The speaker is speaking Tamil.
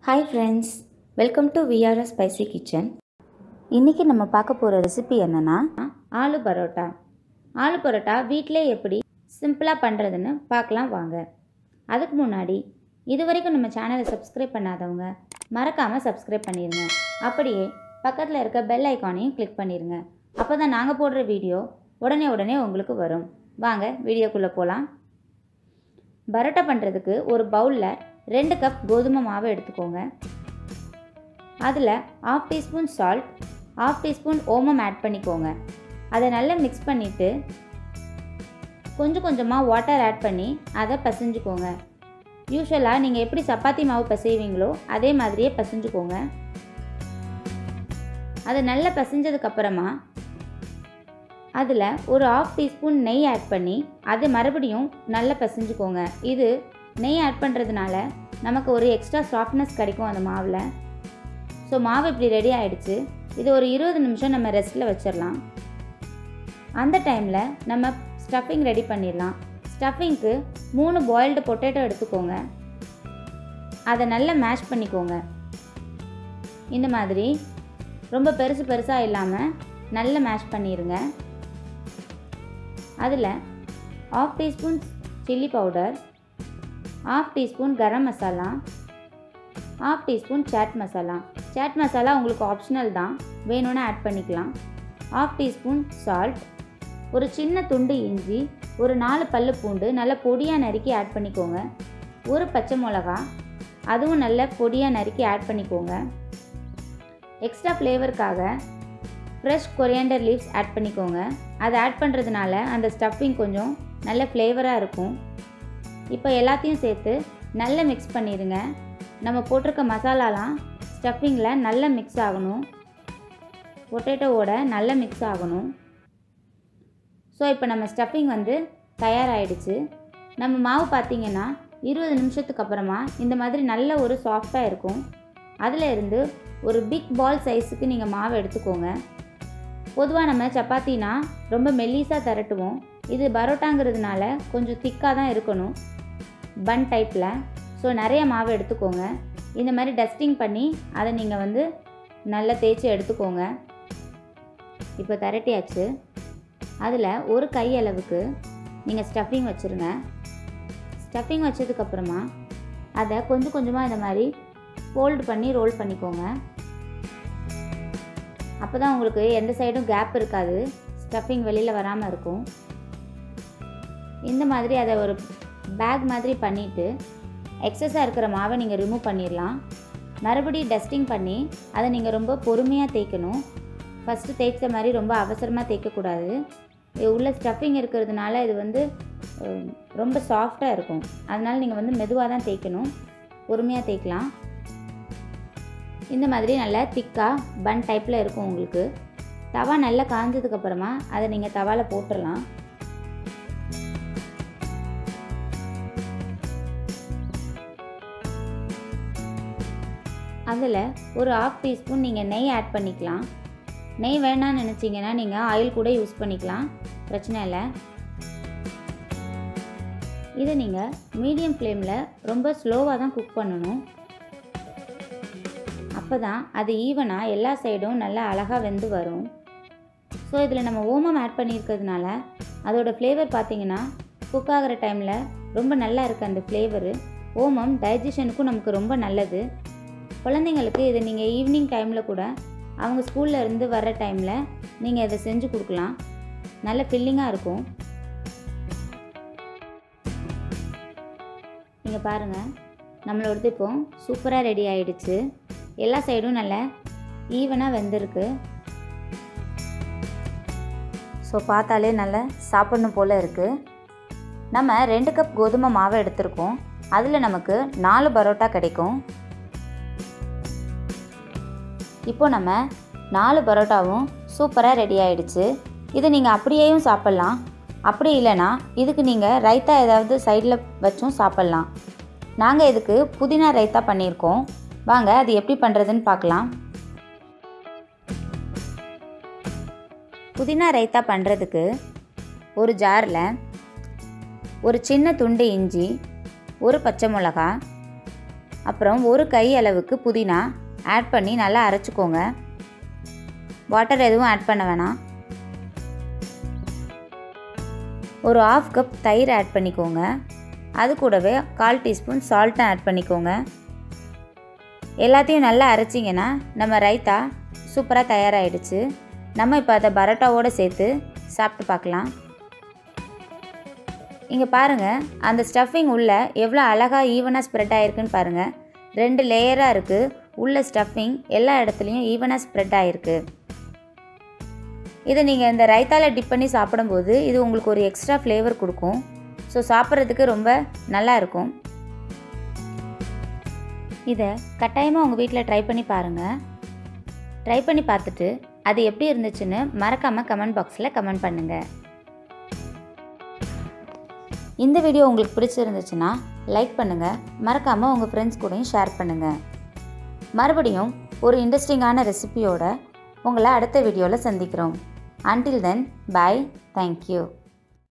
hi friends welcome to VRS spicy kitchen இன்றைக்கி நம்ம பார்க்க போகிற ரெசிபி என்னென்னா ஆலு பரோட்டா ஆலு பரோட்டா வீட்டிலே எப்படி சிம்பிளாக பண்ணுறதுன்னு பார்க்கலாம் வாங்க அதுக்கு முன்னாடி இது வரைக்கும் நம்ம சேனலை சப்ஸ்கிரைப் பண்ணாதவங்க மறக்காமல் சப்ஸ்கிரைப் பண்ணிடுங்க அப்படியே பக்கத்தில் இருக்க பெல் ஐக்கானையும் கிளிக் பண்ணிடுங்க அப்போ தான் நாங்கள் போடுற வீடியோ உடனே உடனே உங்களுக்கு வரும் வாங்க வீடியோக்குள்ளே போகலாம் பரோட்டா பண்ணுறதுக்கு ஒரு பவுலில் ரெண்டு கப் கோதுமை மாவு எடுத்துக்கோங்க அதில் half teaspoon salt half teaspoon ஓமம் ஆட் பண்ணிக்கோங்க அதை நல்லா மிக்ஸ் பண்ணிவிட்டு கொஞ்சம் கொஞ்சமாக வாட்டர் ஆட் பண்ணி அதை பசைஞ்சுக்கோங்க யூஸ்வலாக நீங்கள் எப்படி சப்பாத்தி மாவு பசைவீங்களோ அதே மாதிரியே பசைஞ்சுக்கோங்க அது நல்லா பசைஞ்சதுக்கப்புறமா அதில் ஒரு ஆஃப் டீஸ்பூன் நெய் ஆட் பண்ணி அது மறுபடியும் நல்லா பசைஞ்சுக்கோங்க இது நெய் ஆட் பண்ணுறதுனால நமக்கு ஒரு எக்ஸ்ட்ரா சாஃப்ட்னஸ் கிடைக்கும் அந்த மாவில் ஸோ மாவு இப்படி ரெடி ஆகிடுச்சு இது ஒரு இருபது நிமிஷம் நம்ம ரெஸ்ட்டில் வச்சிடலாம் அந்த டைமில் நம்ம ஸ்டஃபிங் ரெடி பண்ணிடலாம் ஸ்டஃபிங்க்கு மூணு பாயில்டு பொட்டேட்டோ எடுத்துக்கோங்க அதை நல்லா மேஷ் பண்ணிக்கோங்க இந்த மாதிரி ரொம்ப பெருசு பெருசாக இல்லாமல் நல்லா மேஷ் பண்ணிடுங்க அதில் half teaspoon chilli powder half teaspoon garam masala half teaspoon chaat masala chaat masala உங்களுக்கு ஆப்ஷனல் தான் வேணும்னா ஆட் பண்ணிக்கலாம் ஆஃப் டீஸ்பூன் சால்ட் ஒரு சின்ன துண்டு இஞ்சி ஒரு நாலு பல்லு பூண்டு நல்லா பொடியாக நறுக்கி ஆட் பண்ணிக்கோங்க ஒரு பச்சை மிளகா அதுவும் நல்ல பொடியாக நறுக்கி ஆட் பண்ணிக்கோங்க எக்ஸ்ட்ரா ஃப்ளேவருக்காக ஃப்ரெஷ் கொரியாண்டர் லீவ்ஸ் ஆட் பண்ணிக்கோங்க அதை ஆட் பண்ணுறதுனால அந்த ஸ்டஃபிங் கொஞ்சம் நல்ல ஃப்ளேவராக இருக்கும் இப்போ எல்லாத்தையும் சேர்த்து நல்லா மிக்ஸ் பண்ணிடுங்க நம்ம போட்டிருக்க மசாலாலாம் ஸ்டஃபிங்கில் நல்லா மிக்ஸ் ஆகணும் பொட்டேட்டோவோட நல்லா மிக்ஸ் ஆகணும் ஸோ இப்போ நம்ம ஸ்டஃபிங் வந்து தயாராகிடுச்சு நம்ம மாவு பார்த்திங்கன்னா இருபது நிமிஷத்துக்கு அப்புறமா இந்த மாதிரி நல்ல ஒரு சாஃப்டாக இருக்கும் அதில் இருந்து ஒரு பிக் பால் சைஸுக்கு நீங்கள் மாவு எடுத்துக்கோங்க பொதுவாக நம்ம சப்பாத்தினா ரொம்ப மெல்லிஸாக திரட்டுவோம் இது பரோட்டாங்கிறதுனால கொஞ்சம் திக்காக தான் இருக்கணும் பன் டைப்பில் ஸோ நிறைய மாவு எடுத்துக்கோங்க இந்த மாதிரி டஸ்டிங் பண்ணி அதை நீங்கள் வந்து நல்லா தேய்ச்சி எடுத்துக்கோங்க இப்போ திரட்டியாச்சு அதில் ஒரு கை அளவுக்கு நீங்கள் ஸ்டஃபிங் வச்சுருங்க ஸ்டஃபிங் வச்சதுக்கப்புறமா அதை கொஞ்சம் கொஞ்சமாக இந்த மாதிரி ஃபோல்டு பண்ணி ரோல் பண்ணிக்கோங்க அப்போ தான் உங்களுக்கு எந்த சைடும் கேப் இருக்காது ஸ்டஃபிங் வெளியில் வராமல் இருக்கும் இந்த மாதிரி அதை ஒரு பேக் மாதிரி பண்ணிவிட்டு எக்ஸஸாக இருக்கிற மாவை நீங்கள் ரிமூவ் பண்ணிடலாம் மறுபடியும் டஸ்டிங் பண்ணி அதை நீங்கள் ரொம்ப பொறுமையாக தேய்க்கணும் ஃபஸ்ட்டு தேய்ச்ச மாதிரி ரொம்ப அவசரமாக தேய்க்கக்கூடாது உள்ள ஸ்டஃபிங் இருக்கிறதுனால இது வந்து ரொம்ப சாஃப்டாக இருக்கும் அதனால் நீங்கள் வந்து மெதுவாக தான் தேய்க்கணும் பொறுமையாக தேய்க்கலாம் இந்த மாதிரி நல்லா திக்காக பன் டைப்பில் இருக்கும் உங்களுக்கு தவா நல்லா காஞ்சதுக்கப்புறமா அதை நீங்கள் தவாவில் போட்டுடலாம் அதில் ஒரு ஆஃப் டீஸ்பூன் நீங்கள் நெய் ஆட் பண்ணிக்கலாம் நெய் வேணாம்னு நினச்சிங்கன்னா நீங்கள் ஆயில் கூட யூஸ் பண்ணிக்கலாம் பிரச்சனை இல்லை இதை நீங்கள் மீடியம் ஃப்ளேமில் ரொம்ப ஸ்லோவாக தான் குக் பண்ணணும் அப்போ தான் அது ஈவனாக எல்லா சைடும் நல்லா அழகாக வெந்து வரும் ஸோ இதில் நம்ம ஓமம் ஆட் பண்ணியிருக்கிறதுனால அதோடய ஃப்ளேவர் பார்த்திங்கன்னா குக் ஆகிற டைமில் ரொம்ப நல்லா இருக்குது அந்த ஃப்ளேவரு ஓமம் டைஜஷனுக்கும் நமக்கு ரொம்ப நல்லது குழந்தைங்களுக்கு இதை நீங்கள் ஈவினிங் டைமில் கூட அவங்க ஸ்கூலில் இருந்து வர்ற டைமில் நீங்கள் இதை செஞ்சு கொடுக்கலாம் நல்ல ஃபில்லிங்காக இருக்கும் நீங்கள் பாருங்கள் நம்மளோடது இப்போ சூப்பராக ரெடி ஆகிடுச்சு எல்லா சைடும் நல்லா ஈவனாக வெந்திருக்கு ஸோ பார்த்தாலே நல்லா சாப்பிட்ணும் போல் இருக்குது நம்ம ரெண்டு கப் கோதுமை மாவை எடுத்திருக்கோம் அதில் நமக்கு நாலு பரோட்டா கிடைக்கும் இப்போ நம்ம நாலு பரோட்டாவும் சூப்பராக ரெடி ஆகிடுச்சு இது நீங்கள் அப்படியேயும் சாப்பிட்லாம் அப்படி இல்லைன்னா இதுக்கு நீங்கள் ரைத்தா ஏதாவது சைடில் வச்சும் சாப்பிட்லாம் நாங்கள் இதுக்கு புதினா ரைத்தா பண்ணியிருக்கோம் வாங்க அது எப்படி பண்ணுறதுன்னு பார்க்கலாம் புதினா ரைத்தா பண்ணுறதுக்கு ஒரு ஜாரில் ஒரு சின்ன துண்டு இஞ்சி ஒரு பச்சை மிளகா அப்புறம் ஒரு கை அளவுக்கு புதினா ஆட் பண்ணி நல்லா அரைச்சிக்கோங்க வாட்டர் எதுவும் ஆட் பண்ண வேணாம் ஒரு ஆஃப் கப் தயிர் ஆட் பண்ணிக்கோங்க அது கூடவே கால் டீஸ்பூன் சால்ட்டும் ஆட் பண்ணிக்கோங்க எல்லாத்தையும் நல்லா அரைச்சிங்கன்னா நம்ம ரைத்தா சூப்பராக தயாராகிடுச்சு நம்ம இப்போ அதை பரோட்டாவோடு சேர்த்து சாப்பிட்டு பார்க்கலாம் இங்கே பாருங்கள் அந்த ஸ்டஃபிங் உள்ளே எவ்வளோ அழகாக ஈவனாக ஸ்ப்ரெட் ஆகிருக்குன்னு பாருங்கள் ரெண்டு லேயராக இருக்குது உள்ள ஸ்டஃபிங் எல்லா இடத்துலையும் ஈவனாக ஸ்ப்ரெட் ஆகிருக்கு இதை நீங்கள் இந்த ரைத்தாவில் டிப் பண்ணி சாப்பிடும்போது இது உங்களுக்கு ஒரு எக்ஸ்ட்ரா ஃப்ளேவர் கொடுக்கும் ஸோ சாப்பிட்றதுக்கு ரொம்ப நல்லா இருக்கும் இதை கட்டாயமாக உங்கள் வீட்டில் ட்ரை பண்ணி பாருங்கள் ட்ரை பண்ணி பார்த்துட்டு அது எப்படி இருந்துச்சுன்னு மறக்காமல் கமெண்ட் பாக்ஸில் கமெண்ட் பண்ணுங்கள் இந்த வீடியோ உங்களுக்கு பிடிச்சிருந்துச்சுன்னா லைக் பண்ணுங்கள் மறக்காமல் உங்கள் ஃப்ரெண்ட்ஸ் கூடயும் ஷேர் பண்ணுங்கள் மறுபடியும் ஒரு இன்ட்ரெஸ்டிங்கான ரெசிபியோட உங்களை அடுத்த வீடியோவில் சந்திக்கிறோம் அன்டில் தென் பாய் தேங்க்யூ